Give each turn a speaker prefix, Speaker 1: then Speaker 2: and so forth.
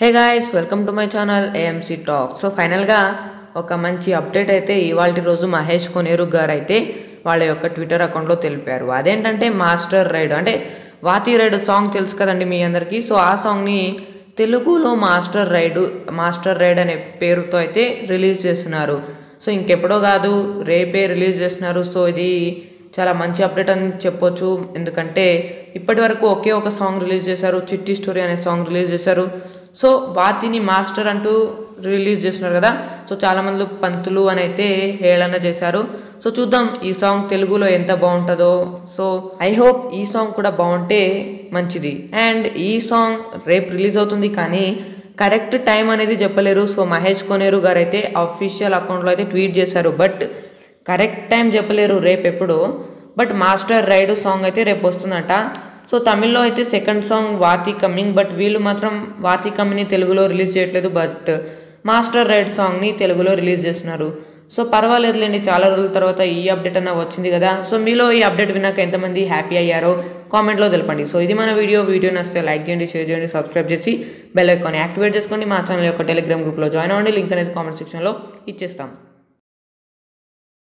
Speaker 1: hey guys welcome to my channel AMC talk so ఫైనల్గా ఒక మంచి అప్డేట్ అయితే ఇవాళ రోజు మహేష్ కొనేరు గారు అయితే వాళ్ళ యొక్క ట్విట్టర్ అకౌంట్లో తెలిపారు అదేంటంటే మాస్టర్ రైడ్ అంటే వాతి రైడ్ సాంగ్ తెలుసు కదండి మీ అందరికీ సో ఆ సాంగ్ని తెలుగులో మాస్టర్ రైడ్ మాస్టర్ రైడ్ అనే పేరుతో అయితే రిలీజ్ చేస్తున్నారు సో ఇంకెప్పుడో కాదు రేపే రిలీజ్ చేస్తున్నారు సో ఇది చాలా మంచి అప్డేట్ అని చెప్పొచ్చు ఎందుకంటే ఇప్పటి వరకు ఒకే ఒక సాంగ్ రిలీజ్ చేశారు చిట్టి స్టోరీ అనే సాంగ్ రిలీజ్ చేశారు సో వాతిని మాస్టర్ అంటూ రిలీజ్ చేస్తున్నారు కదా సో చాలామంది పంతులు అని అయితే హేళన చేశారు సో చూద్దాం ఈ సాంగ్ తెలుగులో ఎంత బాగుంటుందో సో ఐ హోప్ ఈ సాంగ్ కూడా బాగుంటే మంచిది అండ్ ఈ సాంగ్ రేపు రిలీజ్ అవుతుంది కానీ కరెక్ట్ టైం అనేది చెప్పలేరు సో మహేష్ కొనేరు గారు అయితే అఫీషియల్ అకౌంట్లో అయితే ట్వీట్ చేశారు బట్ కరెక్ట్ టైం చెప్పలేరు రేపు ఎప్పుడు బట్ మాస్టర్ రైడ్ సాంగ్ అయితే రేపు వస్తుందట సో తమిళ్లో అయితే second song Vaathi coming but వీళ్ళు మాత్రం వాతి కమింగ్ని తెలుగులో రిలీజ్ చేయట్లేదు బట్ మాస్టర్ రైడ్ సాంగ్ని తెలుగులో రిలీజ్ చేస్తున్నారు సో పర్వాలేదులేండి చాలా రోజుల తర్వాత ఈ అప్డేట్ అన్న వచ్చింది కదా సో మీలో ఈ అప్డేట్ విన్నాక ఎంతమంది హ్యాపీ అయ్యారో కామెంట్లో తెలపండి సో ఇది మన వీడియో వీడియో నచ్చితే లైక్ చేయండి షేర్ చేయండి సబ్స్క్రైబ్ చేసి బెల్ ఐకాన్ యాక్టివేట్ చేసుకోండి మా ఛానల్ యొక్క టెలిగ్రామ్ గ్రూప్లో జాయిన్ అవ్వండి లింక్ అనేది కామెంట్ సెక్షన్లో ఇచ్చేస్తాం